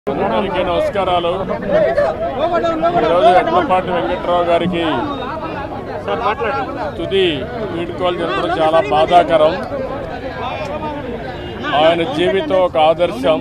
అందరికీ నమస్కారాలు ఈరోజు ఎడ్లపాటి వెంకట్రావు గారికి తుది వీడుకోలు జరపడం చాలా బాధాకరం ఆయన జీవితం ఒక ఆదర్శం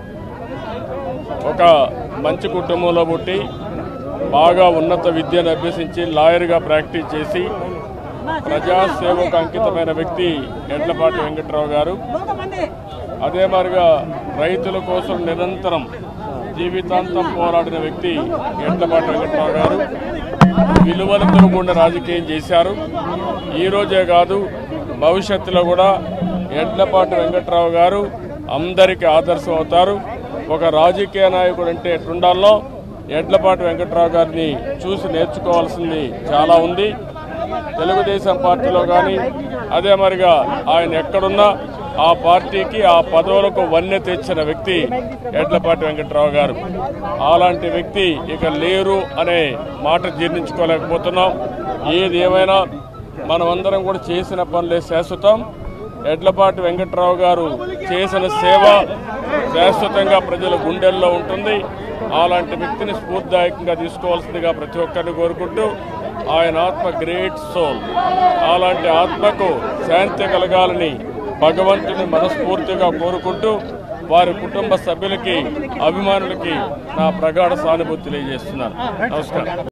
ఒక మంచి కుటుంబంలో పుట్టి బాగా ఉన్నత విద్యను అభ్యసించి లాయర్గా ప్రాక్టీస్ చేసి ప్రజాసేవకు అంకితమైన వ్యక్తి ఎడ్లపాటి వెంకట్రావు గారు అదే మాదిరిగా రైతుల కోసం నిరంతరం జీవితాంతం పోరాడిన వ్యక్తి ఎడ్లపాటి వెంకట్రావు గారు విలువలతో కూడిన రాజకీయం చేశారు ఈ రోజే కాదు భవిష్యత్తులో కూడా ఎడ్లపాటి వెంకట్రావు గారు అందరికీ ఆదర్శం అవుతారు ఒక రాజకీయ నాయకుడు అంటే ఎట్లుండాలో ఎడ్లపాటి వెంకట్రావు గారిని చూసి నేర్చుకోవాల్సింది చాలా ఉంది తెలుగుదేశం పార్టీలో కానీ అదే మరిగా ఆయన ఎక్కడున్నా ఆ పార్టీకి ఆ పదవులకు వన్నె తెచ్చిన వ్యక్తి ఎడ్లపాటి వెంకట్రావు గారు అలాంటి వ్యక్తి ఇక లేరు అనే మాట జీర్ణించుకోలేకపోతున్నాం ఏది ఏమైనా మనమందరం కూడా చేసిన పనులే శాశ్వతం ఎడ్లపాటి వెంకట్రావు గారు చేసిన సేవ శాశ్వతంగా ప్రజల గుండెల్లో ఉంటుంది అలాంటి వ్యక్తిని స్ఫూర్తిదాయకంగా తీసుకోవాల్సిందిగా ప్రతి ఒక్కరిని కోరుకుంటూ ఆయన ఆత్మ గ్రేట్ సోల్ అలాంటి ఆత్మకు శాంతి కలగాలని భగవంతుని మనస్ఫూర్తిగా కోరుకుంటూ వారి కుటుంబ సభ్యులకి అభిమానులకి నా ప్రగాఢ సానుభూతి తెలియజేస్తున్నాను నమస్కారం